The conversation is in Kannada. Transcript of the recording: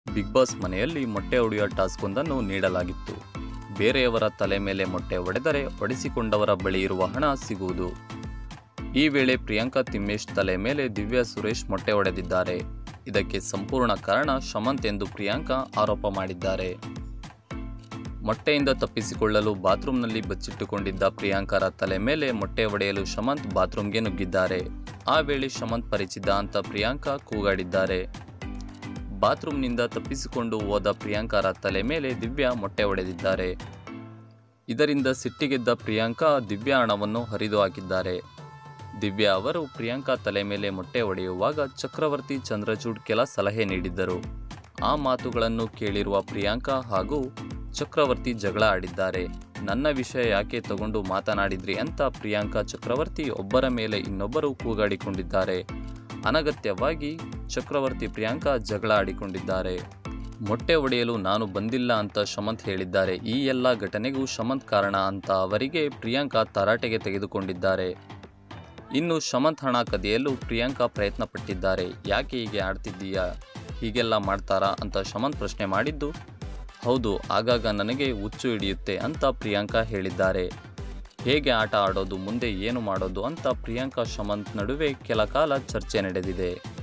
ಬಿಗ್ ಬಾಸ್ ಮನೆಯಲ್ಲಿ ಮೊಟ್ಟೆ ಹೊಡೆಯುವ ಟಾಸ್ಕ್ ಒಂದನ್ನು ನೀಡಲಾಗಿತ್ತು ಬೇರೆಯವರ ತಲೆ ಮೇಲೆ ಮೊಟ್ಟೆ ಹೊಡೆದರೆ ಹೊಡೆಸಿಕೊಂಡವರ ಬಳಿ ಇರುವ ಹಣ ಸಿಗುವುದು ಈ ವೇಳೆ ಪ್ರಿಯಾಂಕಾ ತಿಮ್ಮೇಶ್ ತಲೆ ಮೇಲೆ ದಿವ್ಯಾ ಸುರೇಶ್ ಮೊಟ್ಟೆ ಹೊಡೆದಿದ್ದಾರೆ ಇದಕ್ಕೆ ಸಂಪೂರ್ಣ ಕಾರಣ ಶಮಂತ್ ಎಂದು ಪ್ರಿಯಾಂಕಾ ಆರೋಪ ಮಾಡಿದ್ದಾರೆ ಮೊಟ್ಟೆಯಿಂದ ತಪ್ಪಿಸಿಕೊಳ್ಳಲು ಬಾತ್ರೂಮ್ನಲ್ಲಿ ಬಚ್ಚಿಟ್ಟುಕೊಂಡಿದ್ದ ಪ್ರಿಯಾಂಕರ ತಲೆ ಮೇಲೆ ಮೊಟ್ಟೆ ಹೊಡೆಯಲು ಶಮಂತ್ ಬಾತ್ರೂಮ್ಗೆ ನುಗ್ಗಿದ್ದಾರೆ ಆ ವೇಳೆ ಶಮಂತ್ ಪರಿಚಿತ ಅಂತ ಪ್ರಿಯಾಂಕಾ ಕೂಗಾಡಿದ್ದಾರೆ ಬಾತ್ರೂಮ್ನಿಂದ ತಪ್ಪಿಸಿಕೊಂಡು ಹೋದ ಪ್ರಿಯಾಂಕರ ತಲೆ ಮೇಲೆ ದಿವ್ಯಾ ಮೊಟ್ಟೆ ಹೊಡೆದಿದ್ದಾರೆ ಇದರಿಂದ ಸಿಟ್ಟಿಗೆದ್ದ ಪ್ರಿಯಾಂಕಾ ದಿವ್ಯಾ ಹಣವನ್ನು ಹರಿದು ಹಾಕಿದ್ದಾರೆ ದಿವ್ಯಾ ಅವರು ಪ್ರಿಯಾಂಕಾ ತಲೆ ಮೇಲೆ ಮೊಟ್ಟೆ ಹೊಡೆಯುವಾಗ ಚಕ್ರವರ್ತಿ ಚಂದ್ರಚೂಡ್ ಕೆಲ ಸಲಹೆ ನೀಡಿದ್ದರು ಆ ಮಾತುಗಳನ್ನು ಕೇಳಿರುವ ಪ್ರಿಯಾಂಕಾ ಹಾಗೂ ಚಕ್ರವರ್ತಿ ಜಗಳ ಆಡಿದ್ದಾರೆ ನನ್ನ ವಿಷಯ ಯಾಕೆ ತಗೊಂಡು ಮಾತನಾಡಿದ್ರಿ ಅಂತ ಪ್ರಿಯಾಂಕಾ ಚಕ್ರವರ್ತಿ ಒಬ್ಬರ ಮೇಲೆ ಇನ್ನೊಬ್ಬರು ಕೂಗಾಡಿಕೊಂಡಿದ್ದಾರೆ ಅನಗತ್ಯವಾಗಿ ಚಕ್ರವರ್ತಿ ಪ್ರಿಯಾಂಕಾ ಜಗಳ ಆಡಿಕೊಂಡಿದ್ದಾರೆ ಮೊಟ್ಟೆ ಒಡೆಯಲು ನಾನು ಬಂದಿಲ್ಲ ಅಂತ ಶಮಂತ್ ಹೇಳಿದ್ದಾರೆ ಈ ಎಲ್ಲ ಘಟನೆಗೂ ಶಮಂತ್ ಕಾರಣ ಅಂತ ಅವರಿಗೆ ಪ್ರಿಯಾಂಕಾ ತರಾಟೆಗೆ ತೆಗೆದುಕೊಂಡಿದ್ದಾರೆ ಇನ್ನು ಶಮಂತ್ ಹಣ ಕದಿಯಲು ಪ್ರಿಯಾಂಕಾ ಪ್ರಯತ್ನ ಪಟ್ಟಿದ್ದಾರೆ ಯಾಕೆ ಹೀಗೆ ಆಡ್ತಿದ್ದೀಯಾ ಹೀಗೆಲ್ಲ ಮಾಡ್ತಾರಾ ಅಂತ ಶಮಂತ್ ಪ್ರಶ್ನೆ ಮಾಡಿದ್ದು ಹೌದು ಆಗಾಗ ನನಗೆ ಹುಚ್ಚು ಹಿಡಿಯುತ್ತೆ ಅಂತ ಪ್ರಿಯಾಂಕಾ ಹೇಳಿದ್ದಾರೆ ಹೇಗೆ ಆಟ ಆಡೋದು ಮುಂದೆ ಏನು ಮಾಡೋದು ಅಂತ ಪ್ರಿಯಾಂಕಾ ಶಮಂತ್ ನಡುವೆ ಕೆಲ ಕಾಲ ಚರ್ಚೆ ನಡೆದಿದೆ